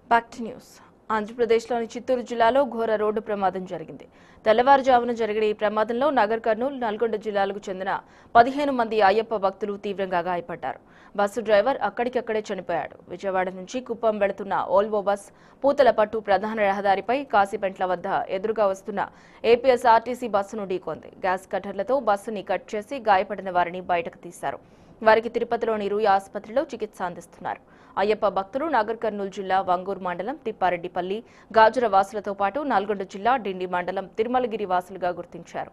back to news ఆంధ్రప్రదేశ్లోని చిత్తూరు జిల్లాలో ఘోర రోడ్డు ప్రమాదం జరిగింది తెల్లవారుజామున జరిగిన ఈ ప్రమాదంలో నగర్ కర్నూలు నల్గొండ జిల్లాలకు చెందిన పదిహేను మంది అయ్యప్ప భక్తులు తీవ్రంగా గాయపడ్డారు బస్సు డ్రైవర్ అక్కడికక్కడే చనిపోయాడు విజయవాడ నుంచి కుప్పం వెళుతున్న ఓల్వో బస్ పూతలపట్టు ప్రధాన రహదారిపై కాశీపెంట్ల వద్ద ఎదురుగా వస్తున్న ఏపీఎస్ఆర్టీసీ బస్సును ఢీకొంది గ్యాస్ కట్టర్లతో బస్సుని కట్ చేసి గాయపడిన వారిని బయటకు తీశారు వారికి తిరుపతిలోని రూయ ఆసుపత్రిలో చికిత్స అందిస్తున్నారు అయ్యప్ప భక్తులు నాగర్ కర్నూలు జిల్లా వంగూరు మండలం తిప్పారెడ్డిపల్లి గాజుర వాసులతో పాటు నల్గొండ జిల్లా డిండి మండలం తిరుమలగిరి వాసులుగా గుర్తించారు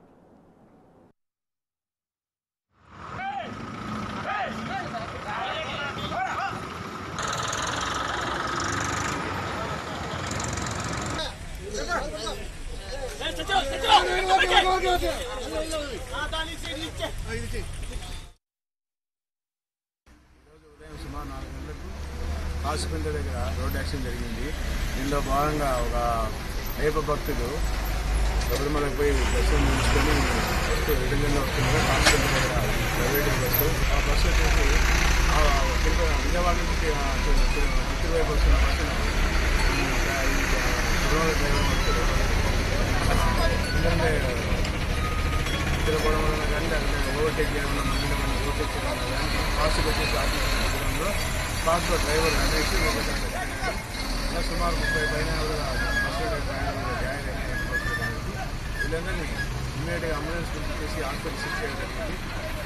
ఉదయం సుమారు నాలుగు గంటలకు కాసుపేట దగ్గర రోడ్ యాక్సిడెంట్ జరిగింది దీనిలో భాగంగా ఒక అయ్యప్ప భక్తులు శబరిమలకు పోయి దర్శనం ఉంచుకొని వస్తూ రిటర్న్లో వస్తుండగా కాసుపేట దగ్గర ప్రైవేట్ బస్సు ఆ బస్సు వచ్చేసి ఆ తిరుపతి విజయవాడ నుంచి ఆ చి- చి- చిత్తూరు వైపు వస్తున్న బస్సును ఈ శబరిమల డ్రైవర్ భక్తులు ఎందుకంటే తిరగడం వలన కానీ లేకపోతే ఓవర్టేక్ చేయడం వలన మళ్ళీ మనం ఓవర్టేక్ చేయడం వలన కానీ ఫాస్ట్గా వచ్చేసి ఆఫీస్ దూరంలో ఫాస్ట్గా డ్రైవర్ అనేసి ఒకటి ఇలా సుమారు ముప్పై పైన కూడా బస్సు ప్రయాణం జాయిన్ అయిన బస్సులు కాబట్టి వీళ్ళందరినీ ఇమీడియట్గా అంబులెన్స్ చేసి హాస్పిటల్ షిఫ్ట్ చేయడం జరిగింది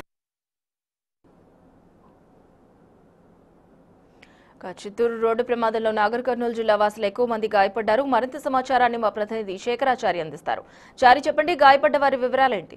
ఇక చిత్తూరు రోడ్డు ప్రమాదంలో నాగర్ కర్నూలు జిల్లా వాసులు ఎక్కువ మంది గాయపడ్డారు మరింత సమాచారాన్ని మా ప్రతినిధి శేఖరాచారి అందిస్తారు చారి చెప్పండి గాయపడ్డ వారి వివరాలేంటి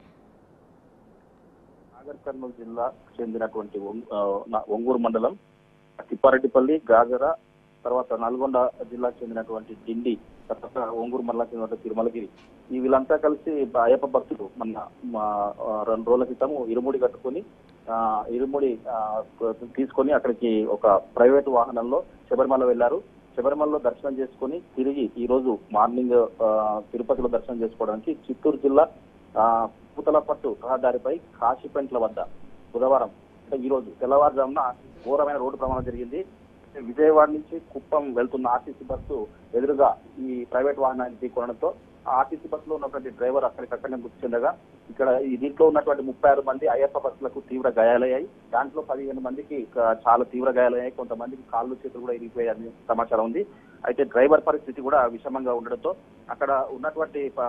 నాగర్ కర్నూలు జిల్లా చెందినటువంటి ఒంగ్- ఆ, నా- ఒంగూరు మండలం తిప్పారెడ్డిపల్లి గాజర తర్వాత నల్గొండ జిల్లాకు చెందినటువంటి డిండి తర్వాత ఒంగూరు మండలం చెందినటువంటి తిరుమలగిరి ఈ వీళ్ళంతా కలిసి బ- అయ్యప్ప భక్తులు మన మా, ఆ, రెండు రోజుల క్రితం ఇరుముడి కట్టుకొని ఆ, ఇరుముడి ఆ, తీసుకొని అక్కడికి ఒక ప్రైవేట్ వాహనంలో శబరిమల వెళ్లారు శబరిమలలో దర్శనం చేసుకొని తిరిగి ఈ రోజు మార్నింగ్ ఆ, తిరుపతిలో దర్శనం చేసుకోవడానికి చిత్తూరు జిల్లా ఆ, పూతలపట్టు రహదారిపై కాశీపెంట్ల వద్ద బుధవారం అంటే ఈ రోజు తెల్లవారుజామున ఘోరమైన రోడ్డు ప్రమాదం జరిగింది విజయవాడ నుంచి కుప్పం వెళ్తున్న ఆర్టీసీ బస్సు ఎదురుగా ఈ ప్రైవేట్ వాహనాన్ని ఢీకొనడంతో ఆ ఆర్టీసీ బస్సులో ఉన్నటువంటి డ్రైవర్ అక్కడికక్కడనే మృతి చెందగా ఇక్కడ ఈ దీంట్లో ఉన్నటువంటి ముప్పై ఆరు మంది అయ్యప్ప బస్సులకు తీవ్ర గాయాలయ్యాయి దాంట్లో పదిహేను మందికి ఇక చాలా తీవ్ర గాయాలయ్యాయి కొంతమందికి కాళ్ళు చేతులు కూడా ఇరిగిపోయాయని సమాచారం ఉంది అయితే డ్రైవర్ పరిస్థితి కూడా విషమంగా ఉండడంతో అక్కడ ఉన్నటువంటి ఆ,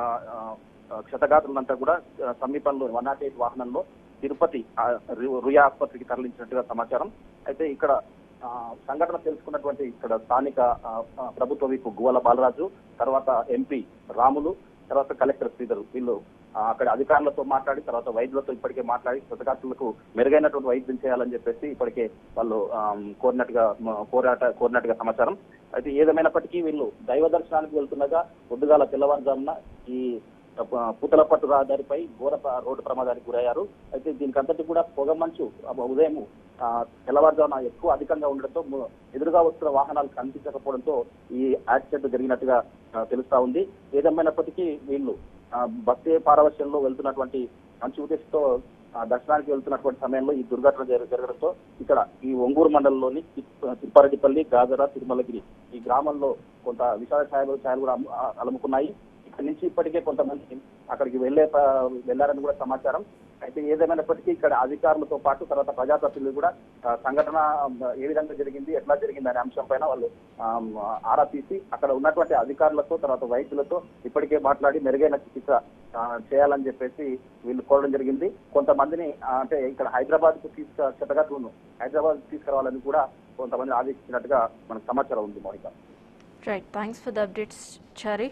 ఆ, క్షతగాత్రులంతా కూడా ఆ, సమీపంలో వన్ నాట్ ఎయిట్ వాహనంలో తిరుపతి ఆ, రు- రుయా ఆసుపత్రికి తరలించినట్టుగా సమాచారం అయితే ఇక్కడ ఆ, సంఘటన తెలుసుకున్నటువంటి ఇక్కడ స్థానిక ఆ, ఆ, ప్రభుత్వ విప్ గువ్వల బాలరాజు తర్వాత ఎంపీ రాములు తర్వాత కలెక్టర్ శ్రీధర్ వీళ్ళు ఆ, అక్కడ అధికారులతో మాట్లాడి తర్వాత వైద్యులతో ఇప్పటికే మాట్లాడి క్షతగాత్రులకు మెరుగైనటువంటి వైద్యం చేయాలని చెప్పేసి ఇప్పటికే వాళ్ళు ఆ, కోరినట్టుగా మ- కోరాట కోరినట్టుగా సమాచారం అయితే ఏదేమైనప్పటికీ వీళ్ళు దైవ దర్శనానికి వెళ్తుండగా పొద్దుగాల తెల్లవారుజామున ఈ ఆ, పూతలపట్టు రహదారిపై ఘోర ప్ర- రోడ్డు ప్రమాదానికి గురయ్యారు అయితే దీనికి అంతటి కూడా పొగ మంచు ఆ, ఉదయం ఆ, తెల్లవారుజామున ఎక్కువ అధికంగా ఉండడంతో ము- ఎదురుగా వస్తున్న వాహనాలు కనిపించకపోవడంతో ఈ యాక్సిడెంట్ జరిగినట్టుగా ఆ, తెలుస్తా ఉంది ఏదేమైనప్పటికీ వీళ్ళు ఆ, భక్తి పారవశ్యంలో వెళ్తున్నటువంటి మంచి ఉద్దేశంతో ఆ, దర్శనానికి వెళ్తున్నటువంటి సమయంలో ఈ దుర్ఘటన జర- జరగడంతో ఇక్కడ ఈ ఒంగూరు మండలంలోని తిప్- తిప్పారెడ్డిపల్లి గాజర తిరుమలగిరి ఈ గ్రామంలో కొంత విషాద ఛాయలు ఛాయలు కూడా అమ్ము- ఆ, అలుముకున్నాయి ఇక్కడ నుంచి ఇప్పటికే కొంతమంది అక్కడికి వెళ్లే ప- వెళ్లారని కూడా సమాచారం అయితే ఏదేమైనప్పటికీ ఇక్కడ అధికారులతో పాటు తర్వాత ప్రజాప్రతినిధులు కూడా ఆ, సంఘటన ఆ, ఏ విధంగా జరిగింది ఎట్లా జరిగింది అనే అంశం పైన వాళ్ళు ఆ, ఆరా తీసి అక్కడ ఉన్నటువంటి అధికారులతో తర్వాత వైద్యులతో ఇప్పటికే మాట్లాడి మెరుగైన చికిత్స ఆ, చేయాలని చెప్పేసి వీళ్ళు కోరడం జరిగింది కొంతమందిని ఆ, అంటే ఇక్కడ హైదరాబాద్ కు తీసుకు చెత్తగట్టును హైదరాబాద్ తీసుకురావాలని కూడా కొంతమంది ఆదేశించినట్టుగా మనకు సమాచారం ఉంది Mounika right thanks for the updates Chari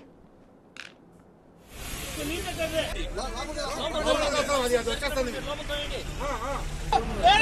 A